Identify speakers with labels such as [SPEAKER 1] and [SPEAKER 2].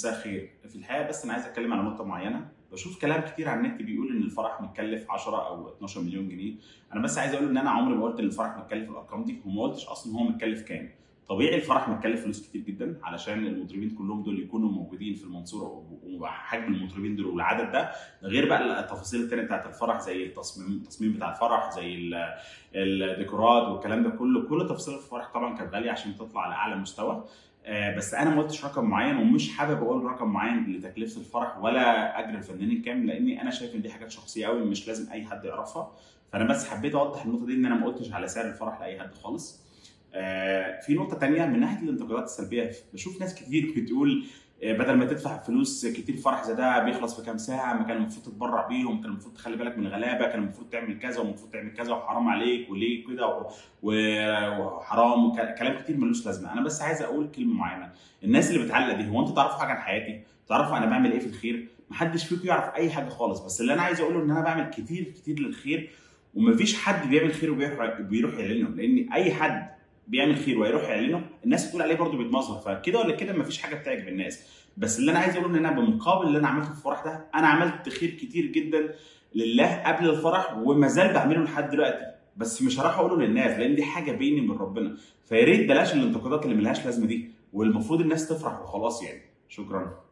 [SPEAKER 1] مساء الخير في الحقيقه بس انا عايز اتكلم على نقطه معينه بشوف كلام كتير على النت بيقول ان الفرح متكلف 10 او 12 مليون جنيه انا بس عايز اقول ان انا عمري ما قلت ان الفرح متكلف الارقام دي وما قلتش اصلا هو متكلف كام طبيعي الفرح متكلف فلوس كتير جدا علشان المطربين كلهم دول يكونوا موجودين في المنصوره وحجم المطربين دول والعدد ده ده غير بقى التفاصيل التانية بتاعت الفرح زي التصميم التصميم بتاع الفرح زي ال- الديكورات والكلام ده كله كل تفاصيل الفرح طبعا كانت غاليه عشان تطلع على اعلى مستوى آه، بس انا ما قلتش رقم معين ومش حابب اقول رقم معين لتكلفه الفرح ولا اجر الفنانين كام لاني انا شايف ان دي حاجات شخصيه قوي مش لازم اي حد يعرفها فانا بس حبيت اوضح النقطه دي ان انا ما قلتش على سعر الفرح لاي حد خالص آه، في نقطه تانية من ناحيه الانتقادات السلبيه بشوف ناس كتير بتقول آه، بدل ما تدفع فلوس كتير فرح زي ده بيخلص في كام ساعه ما كان المفروض تتبرع بيهم كان المفروض تخلي بالك من الغلابه كان المفروض تعمل كذا ومفروض تعمل كذا وحرام عليك وليه كده و- و- وحرام وكلام كتير ملوش لازمه انا بس عايز اقول كلمه معينه الناس اللي بتعلق دي هو انتوا تعرفوا حاجه عن حياتي تعرفوا انا بعمل ايه في الخير محدش فيكم يعرف اي حاجه خالص بس اللي انا عايز اقوله ان انا بعمل كتير كتير للخير ومفيش حد بيعمل خير وبيروح بيروح يعلنه لان اي حد بيعمل خير ويروح يعلنه الناس بتقول عليه برضه بيتمظهر فكده ولا كده مفيش حاجه بتعجب الناس بس اللي انا عايز اقوله ان انا بمقابل اللي انا عملته في الفرح ده انا عملت خير كتير جدا لله قبل الفرح وما زال بعمله لحد دلوقتي بس مش هروح اقوله للناس لان دي حاجه بيني وبين ربنا فيا ريت بلاش الانتقادات اللي ملهاش لازمه دي والمفروض الناس تفرح وخلاص يعني شكرا